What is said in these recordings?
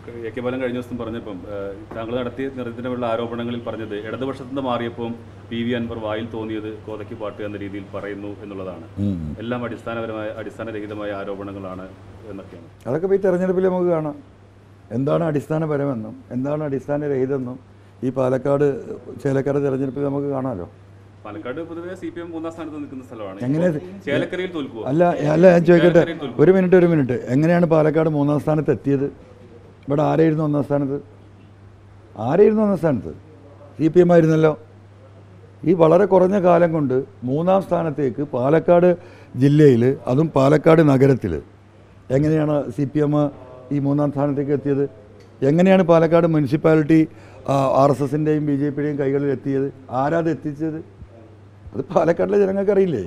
A K ബാലൻ കഴിഞ്ഞ ദിവസം പറഞ്ഞപ്പം ഏഹ്, താങ്കൾ നടത്തിയ നിരന്തരമുള്ള ആരോപണങ്ങളിൽ പറഞ്ഞത് ഇടതുപക്ഷത്തു നിന്ന് മാറിയപ്പം പി വി അൻവർ വായിൽ തോന്നിയത് കോതയ്ക്ക് പാട്ട് എന്ന രീതിയിൽ പറയുന്നു എന്നുള്ളതാണ് എല്ലാം അടിസ്ഥാനപരമായ അടിസ്ഥാനരഹിതമായ ആരോപണങ്ങളാണ് എന്നൊക്കെയാണ് അതൊക്കെ പോയി തെരഞ്ഞെടുപ്പിൽ നമുക്ക് കാണാം എന്താണ് അടിസ്ഥാനപരമെന്നും എന്താണ് അടിസ്ഥാനരഹിതമെന്നും ഈ പാലക്കാട് ചേലക്കര തെരഞ്ഞെടുപ്പിൽ നമുക്ക് കാണാമല്ലോ പാലക്കാട് പൊതുവെ സി പി എം മൂന്നാം സ്ഥാനത്ത് നിൽക്കുന്ന സ്ഥലമാണ് എങ്ങനെ ഇപ്പോൾ ചേലക്കരയിൽ തോൽക്കുക അല്ല അല്ല ഞാൻ ചോദിക്കട്ടെ ഒരു മിനിറ്റ് ഒരു മിനിറ്റ് എങ്ങനെയാണ് പാലക്കാട് മൂന്നാം സ്ഥാനത്ത് എത്തിയത് ഇവിടെ ആരായിരുന്നു ഒന്നാം സ്ഥാനത്ത് ആരായിരുന്നു ഒന്നാം സ്ഥാനത്ത് സി പി എം ആയിരുന്നല്ലോ ഈ വളരെ കുറഞ്ഞ കാലം കൊണ്ട് മൂന്നാം സ്ഥാനത്തേക്ക് പാലക്കാട് ജില്ലയിൽ അതും പാലക്കാട് നഗരത്തിൽ എങ്ങനെയാണ് സി പി എം ഈ മൂന്നാം സ്ഥാനത്തേക്ക് എത്തിയത് എങ്ങനെയാണ് പാലക്കാട് മുനിസിപ്പാലിറ്റി ആർ എസ് എസിൻ്റെയും ബി ജെ പിയുടെയും കൈകളിൽ എത്തിയത് ആരാത് എത്തിച്ചത് അത് പാലക്കാടിലെ ജനങ്ങൾക്കറിയില്ലേ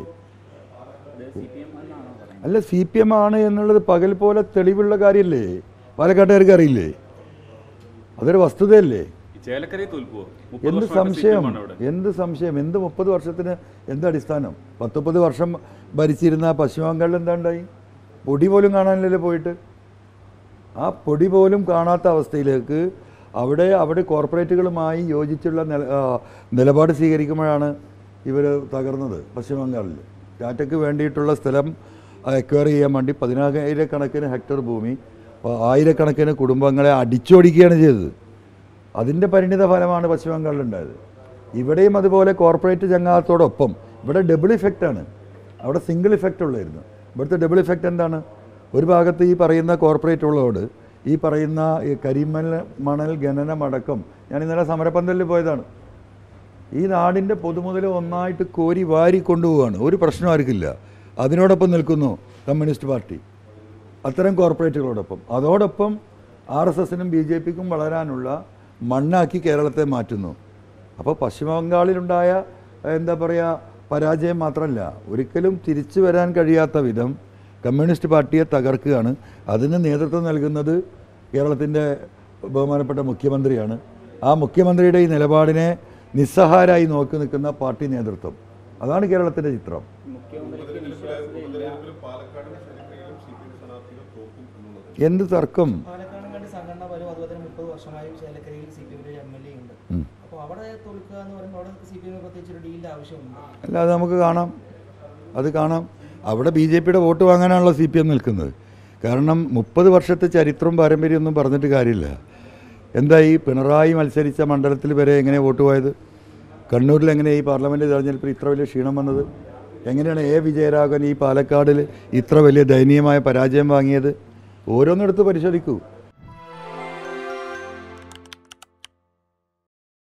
അല്ല സി പി എം ആണ് എന്നുള്ളത് പകൽ പോലെ തെളിവുള്ള കാര്യമല്ലേ പാലക്കാട്ടുകാർക്ക് അറിയില്ലേ അതൊരു വസ്തുതയല്ലേ ഈ ചേലക്കരയിൽ തോൽക്കുവോ മുപ്പത് എന്ത് വർഷമായിട്ട് സംശയം CPM ആണ് അവിടെ എന്ത് സംശയം എന്ത് മുപ്പത് വർഷത്തിന് എന്ത് അടിസ്ഥാനം പത്തൊമ്പത് വർഷം ഭരിച്ചിരുന്ന പശ്ചിമ ബംഗാളിൽ എന്താ ഉണ്ടായി പൊടി പോലും കാണാനില്ലല്ലോ പോയിട്ട് ആ പൊടി പോലും കാണാത്ത അവസ്ഥയിലേക്ക് അവിടെ അവിടെ കോർപ്പറേറ്റുകളുമായി യോജിച്ചുള്ള നില ആ, നിലപാട് സ്വീകരിക്കുമ്പോഴാണ് ഇവർ തകർന്നത് പശ്ചിമ ബംഗാളിൽ ടാറ്റയ്ക്ക് വേണ്ടിയിട്ടുള്ള സ്ഥലം എക്വയർ ചെയ്യാൻ വേണ്ടി പതിനായിരക്കണക്കിന് ഹെക്ടർ ഭൂമി ആ, ആയിരക്കണക്കിന് കുടുംബങ്ങളെ അടിച്ചോടിക്കുകയാണ് ചെയ്തത് അതിൻ്റെ പരിണിത ഫലമാണ് പശ്ചിമ ബംഗാളിലുണ്ടായത് ഇവിടെയും അതുപോലെ കോർപ്പറേറ്റ് ചങ്ങാത്തത്തോടൊപ്പം ഇവിടെ ഡബിൾ ഇഫക്റ്റാണ് അവിടെ സിംഗിൾ ഇഫക്റ്റ് ഉള്ളായിരുന്നു ഇവിടുത്തെ ഡബിൾ ഇഫക്റ്റ് എന്താണ് ഒരു ഭാഗത്ത് ഈ പറയുന്ന കോർപ്പറേറ്റുകളോട് ഈ പറയുന്ന ഈ കരിമൽ മണൽ ഖനനമടക്കം ഞാൻ ഇന്നലെ സമരപ്പന്തലിൽ പോയതാണ് ഈ നാടിൻ്റെ പൊതുമുതൽ ഒന്നായിട്ട് കോരി വാരി കൊണ്ടുപോവുകയാണ് ഒരു പ്രശ്നം ആർക്കില്ല അതിനോടൊപ്പം നിൽക്കുന്നു കമ്മ്യൂണിസ്റ്റ് പാർട്ടി അത്തരം കോർപ്പറേറ്റുകളോടൊപ്പം അതോടൊപ്പം ആർ എസ് എസിനും ബി ജെ പിക്കും വളരാനുള്ള മണ്ണാക്കി കേരളത്തെ മാറ്റുന്നു അപ്പോൾ പശ്ചിമ ബംഗാളിലുണ്ടായ എന്താ പറയുക പരാജയം മാത്രമല്ല ഒരിക്കലും തിരിച്ചു വരാൻ കഴിയാത്ത വിധം കമ്മ്യൂണിസ്റ്റ് പാർട്ടിയെ തകർക്കുകയാണ് അതിന് നേതൃത്വം നൽകുന്നത് കേരളത്തിൻ്റെ ബഹുമാനപ്പെട്ട മുഖ്യമന്ത്രിയാണ് ആ മുഖ്യമന്ത്രിയുടെ ഈ നിലപാടിനെ നിസ്സഹാരായി നോക്കി നിൽക്കുന്ന പാർട്ടി നേതൃത്വം അതാണ് കേരളത്തിൻ്റെ ചിത്രം എന്ത് തർക്കം പാലക്കാട് കണ്ട് സംഘടന വരും അതുപോലെ തന്നെ മുപ്പത് വർഷമായി ചേലക്കരയിൽ സി പി എമ്മിന്റെ എം എൽ എ ഉണ്ട് അപ്പോൾ അവിടെ തോൽക്കുക എന്ന് പറയുമ്പോൾ അവിടെ സി പി എമ്മിന് പ്രത്യേകിച്ച് ഒരു ഡീലിന്റെ ആവശ്യമുണ്ട് അല്ല അത് നമുക്ക് കാണാം അത് കാണാം അവിടെ ബി ജെ പിയുടെ വോട്ട് വാങ്ങാനാണല്ലോ സി പി എം നിൽക്കുന്നത് കാരണം മുപ്പത് വർഷത്തെ ചരിത്രവും പാരമ്പര്യമൊന്നും പറഞ്ഞിട്ട് കാര്യമില്ല എന്താ ഈ പിണറായി മത്സരിച്ച മണ്ഡലത്തിൽ വരെ എങ്ങനെ വോട്ട് പോയത് കണ്ണൂരിൽ എങ്ങനെ ഈ പാർലമെൻറ്റ് തെരഞ്ഞെടുപ്പിൽ ഇത്ര വലിയ ക്ഷീണം വന്നത് എങ്ങനെയാണ് എ വിജയരാഘവൻ ഈ പാലക്കാടിൽ ഇത്ര വലിയ ദയനീയമായ പരാജയം വാങ്ങിയത് ഓരോന്നെടുത്ത് പരിശോധിക്കൂ